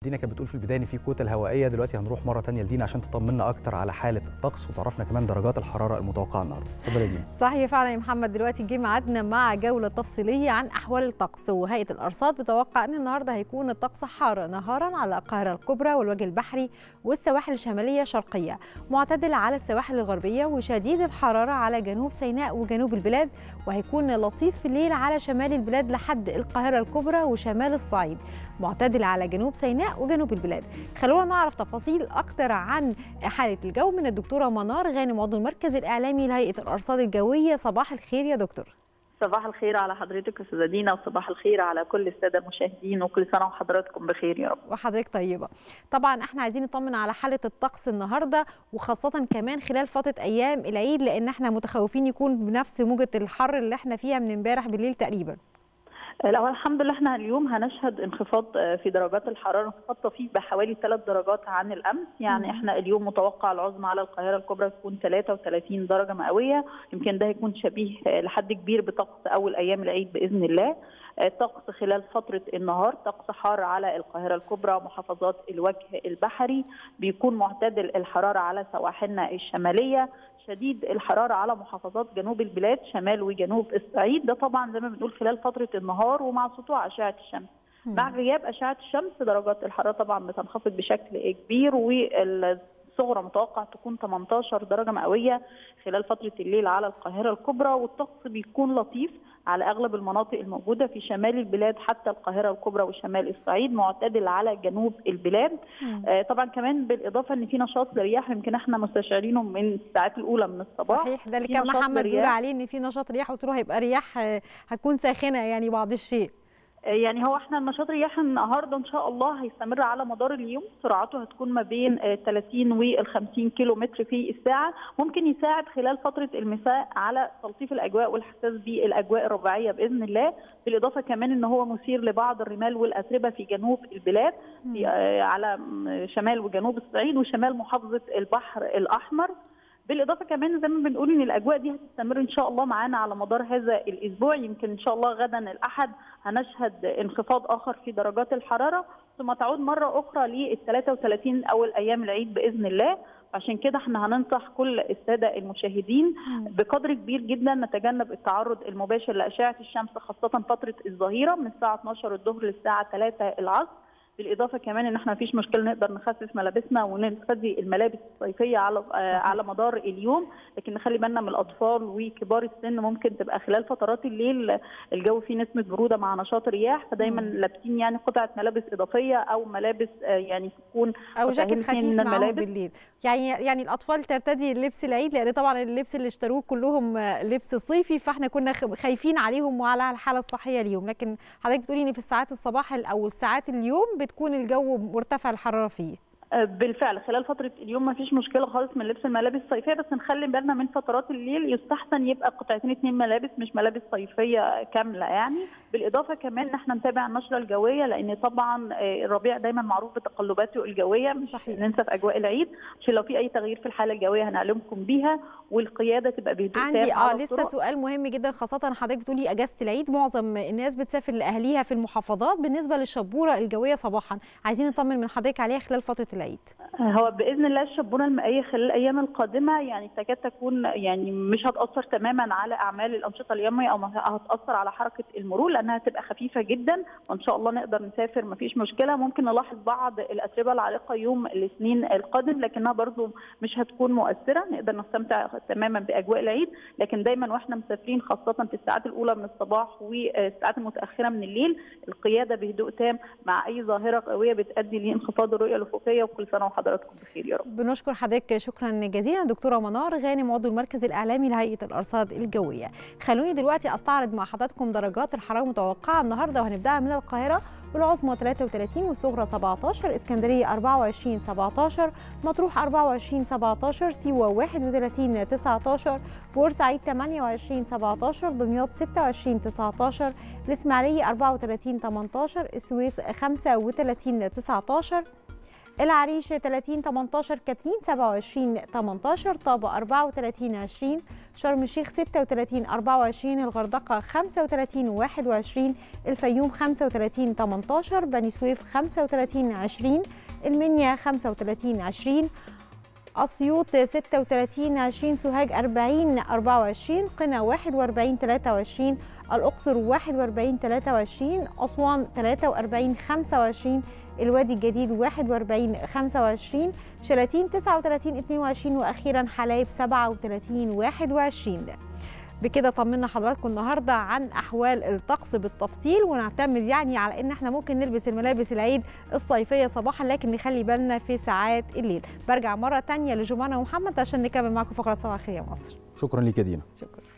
دينا كانت بتقول في البدايه ان في كتل هوائيه دلوقتي هنروح مره ثانيه لدينا عشان تطمنا اكتر على حاله الطقس وتعرفنا كمان درجات الحراره المتوقعه النهارده اتفضلي يا دينا صحيح فعلا يا محمد دلوقتي جه ميعادنا مع جوله تفصيليه عن احوال الطقس وهيئه الارصاد بتوقع ان النهارده هيكون الطقس حار نهارا على القاهره الكبرى والوجه البحري والسواحل الشماليه شرقيه معتدل على السواحل الغربيه وشديد الحراره على جنوب سيناء وجنوب البلاد وهيكون لطيف في الليل على شمال البلاد لحد القاهره الكبرى وشمال الصعيد معتدل على جنوب سيناء وجنوب البلاد خلونا نعرف تفاصيل اكتر عن حاله الجو من الدكتوره منار غانم عضو المركز الاعلامي لهيئه الارصاد الجويه صباح الخير يا دكتور صباح الخير على حضرتك استاذه دينا وصباح الخير على كل الساده المشاهدين وكل سنه وحضراتكم بخير يا رب وحضرتك طيبه طبعا احنا عايزين نطمن على حاله الطقس النهارده وخاصه كمان خلال فتره ايام العيد لان احنا متخوفين يكون بنفس موجه الحر اللي احنا فيها من امبارح بالليل تقريبا لا الحمد لله احنا اليوم هنشهد انخفاض في درجات الحراره انخفاض طفيف بحوالي 3 درجات عن الامس يعني احنا اليوم متوقع العظمى على القاهره الكبرى تكون 33 درجه مئويه يمكن ده هيكون شبيه لحد كبير بطقس اول ايام العيد باذن الله الطقس خلال فترة النهار طقس حار على القاهرة الكبرى ومحافظات الوجه البحري بيكون معتدل الحرارة على سواحلنا الشمالية شديد الحرارة على محافظات جنوب البلاد شمال وجنوب الصعيد ده طبعا زي ما بنقول خلال فترة النهار ومع سطوع أشعة الشمس مع غياب أشعة الشمس درجات الحرارة طبعا بتنخفض بشكل كبير وال الصغرى متوقع تكون 18 درجه مئويه خلال فتره الليل على القاهره الكبرى والطقس بيكون لطيف على اغلب المناطق الموجوده في شمال البلاد حتى القاهره الكبرى وشمال الصعيد معتدل على جنوب البلاد آه طبعا كمان بالاضافه ان في نشاط لرياح يمكن احنا مستشعرينه من الساعات الاولى من الصباح صحيح ده اللي كان محمد بيقول عليه ان في نشاط رياح قلت له هيبقى رياح هتكون ساخنه يعني بعض الشيء يعني هو احنا النشاط الرياحي النهارده ان شاء الله هيستمر على مدار اليوم سرعته هتكون ما بين 30 وال 50 كيلو متر في الساعه ممكن يساعد خلال فتره المساء على تلطيف الاجواء والاحساس بالاجواء الربيعيه باذن الله بالاضافه كمان ان هو مثير لبعض الرمال والاتربه في جنوب البلاد في على شمال وجنوب الصعيد وشمال محافظه البحر الاحمر بالاضافه كمان زي ما بنقول ان الاجواء دي هتستمر ان شاء الله معانا على مدار هذا الاسبوع يمكن ان شاء الله غدا الاحد هنشهد انخفاض اخر في درجات الحراره ثم تعود مره اخرى لل 33 اول ايام العيد باذن الله عشان كده احنا هننصح كل الساده المشاهدين بقدر كبير جدا نتجنب التعرض المباشر لاشعه الشمس خاصه فتره الظهيره من الساعه 12 الظهر للساعه 3 العصر بالاضافه كمان ان احنا مفيش مشكله نقدر نخفف ملابسنا ونخزي الملابس الصيفيه على على مدار اليوم لكن نخلي بالنا من الاطفال وكبار السن ممكن تبقى خلال فترات الليل الجو فيه نسمه بروده مع نشاط رياح فدايما لابسين يعني قطعه ملابس اضافيه او ملابس يعني تكون او جاكيت خفيف من الملابس بالليل يعني يعني الاطفال ترتدي لبس العيد لان طبعا اللبس اللي اشتروه كلهم لبس صيفي فاحنا كنا خايفين عليهم وعلى الحاله الصحيه اليوم لكن حضرتك بتقولي ان في الساعات الصباح او الساعات اليوم بتكون الجو مرتفع الحراره فيه بالفعل خلال فتره اليوم ما فيش مشكله خالص من لبس الملابس الصيفيه بس نخلي بالنا من فترات الليل يستحسن يبقى قطعتين اثنين ملابس مش ملابس صيفيه كامله يعني بالاضافه كمان ان احنا نتابع النشره الجويه لان طبعا الربيع دايما معروف بتقلباته الجويه مش صحيح. ننسى في اجواء العيد عشان لو في اي تغيير في الحاله الجويه هنعلمكم بيها والقياده تبقى بهدوء عندي اه لسه سؤال مهم جدا خاصه حضرتك بتقولي اجازه العيد معظم الناس بتسافر لاهاليها في المحافظات بالنسبه للشبوره الجويه صباحا عايزين نطمن من حضرتك عليها خلال فتره العيد هو باذن الله الشبونه المائيه خلال الايام القادمه يعني تكاد تكون يعني مش هتاثر تماما على اعمال الانشطه اليوميه او هتاثر على حركه المرور لانها هتبقى خفيفه جدا وان شاء الله نقدر نسافر ما فيش مشكله ممكن نلاحظ بعض الاتربه العالقه يوم الاثنين القادم لكنها برضو مش هتكون مؤثره نقدر نستمتع تماما باجواء العيد لكن دايما واحنا مسافرين خاصه في الساعات الاولى من الصباح والساعات المتاخره من الليل القياده بهدوء تام مع اي ظاهره قويه بتؤدي لانخفاض الرؤيه الافقيه وكل سنه وحضراتكم بخير يا رب. بنشكر حضرتك شكرا جزيلا دكتوره منار غانم عضو المركز الاعلامي لهيئه الارصاد الجويه. خلوني دلوقتي استعرض مع حضراتكم درجات الحراره المتوقعه النهارده وهنبداها من القاهره والعظمى 33 والصغرى 17 اسكندريه 24 17 مطروح 24 17 سيوه 31 19 بورسعيد 28 17 دمياط 26 19 الاسماعيليه 34 18 السويس 35 19 العريش 30 18 كاترين 27 18 طابة 34 20 شرم الشيخ 36 24 الغردقة 35 21 الفيوم 35 18 بني سويف 35 20 المنيا 35 20 أسيوط 36 20 سوهاج 40 24 قنا 41 23 الأقصر 41 23 أسوان 43 25 الوادي الجديد 41 25 شلاتين 39 22 وأخيرا حلايب 37 21 بكده طمنا حضراتكم النهارده عن احوال الطقس بالتفصيل ونعتمد يعني على ان احنا ممكن نلبس الملابس العيد الصيفيه صباحا لكن نخلي بالنا في ساعات الليل برجع مره تانية لجمانه ومحمد عشان نكمل معاكم فقره صباح الخير يا مصر شكرا ليك يا دينا شكرا